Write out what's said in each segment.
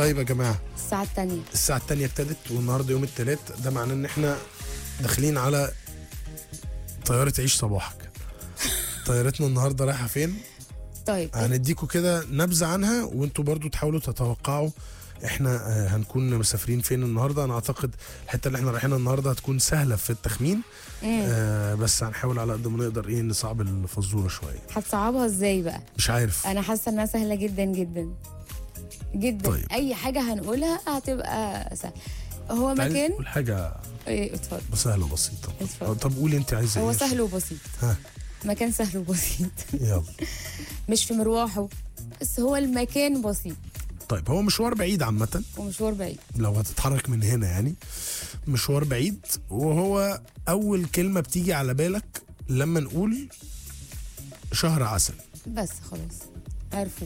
طيب يا جماعه الساعه الثانيه الساعه الثانيه ابتدت والنهارده يوم الثلاث ده معناه ان احنا داخلين على طياره عيش صباحك طيارتنا النهارده رايحه فين طيب هنديكوا كده نبذه عنها وانتوا برضو تحاولوا تتوقعوا احنا آه، هنكون مسافرين فين النهارده انا اعتقد الحته اللي احنا رايحينها النهارده هتكون سهله في التخمين آه بس هنحاول على قد ما نقدر ايه نصعب الفزوره شويه هتصعبها ازاي بقى مش عارف انا حاسه انها سهله جدا جدا جدا طيب. اي حاجه هنقولها هتبقى سهله هو تعالي مكان نقول حاجه ايه اتفضل سهله وبسيطه اتفضل. طب قولي انت عايزه هو ايه سهل وبسيط ها مكان سهل وبسيط يلا مش في مروحه بس هو المكان بسيط طيب هو مشوار بعيد عامه ومشوار بعيد لو هتتحرك من هنا يعني مشوار بعيد وهو اول كلمه بتيجي على بالك لما نقول شهر عسل بس خلاص عرفوا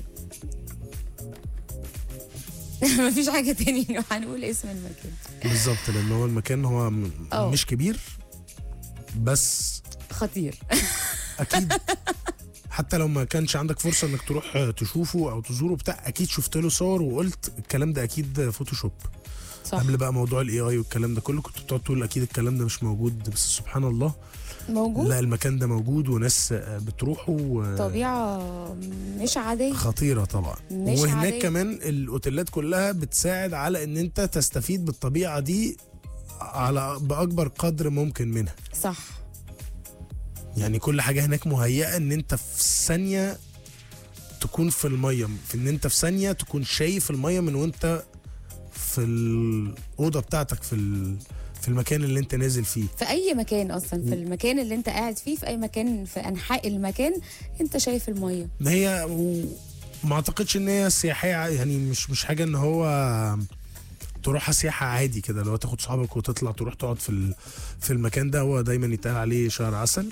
مفيش حاجة تاني هنقول اسم المكان بالظبط لان هو المكان هو م- أه. مش كبير بس خطير اكيد حتى لو ما كانش عندك فرصه انك تروح تشوفه او تزوره بتاع اكيد شفت له صور وقلت الكلام ده اكيد فوتوشوب صح قبل بقى موضوع الاي اي والكلام ده كله كنت بتقعد تقول اكيد الكلام ده مش موجود بس سبحان الله موجود لا المكان ده موجود وناس بتروحه و- طبيعة مش عادية خطيره طبعا مش وهناك عادية. كمان الاوتيلات كلها بتساعد على ان انت تستفيد بالطبيعه دي على باكبر قدر ممكن منها صح يعني كل حاجه هناك مهيئه ان انت في ثانيه تكون في الميه في ان انت في ثانيه تكون شايف الميه من وانت في الاوضه بتاعتك في ال- في المكان اللي انت نازل فيه في أي مكان أصلا في المكان اللي أنت قاعد فيه في أي مكان في أنحاء المكان أنت شايف المية ما هي و- ما اعتقدش ان هي سياحيه ع- يعني مش مش حاجه ان هو تروحها سياحه عادي كده لو تاخد صحابك وتطلع تروح تقعد في ال- في المكان ده هو دايما يتقال عليه شهر عسل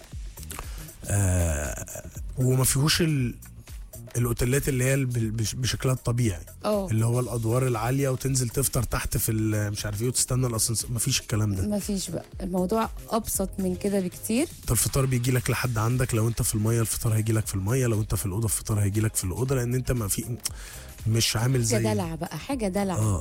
آه وما فيهوش ال الاوتيلات اللي هي ال- بش- بشكلها الطبيعي اه اللي هو الادوار العاليه وتنزل تفطر تحت في ال- مش عارف ايه وتستنى الاسانسير مفيش الكلام ده مفيش بقى الموضوع أبسط من كده بكتير انت الفطار بيجي لك لحد عندك لو انت في الميه الفطار هيجي لك في الميه لو انت في الاوضه الفطار هيجي لك في الاوضه لان انت ما في مش عامل حاجة زي دلع بقى حاجة دلع اه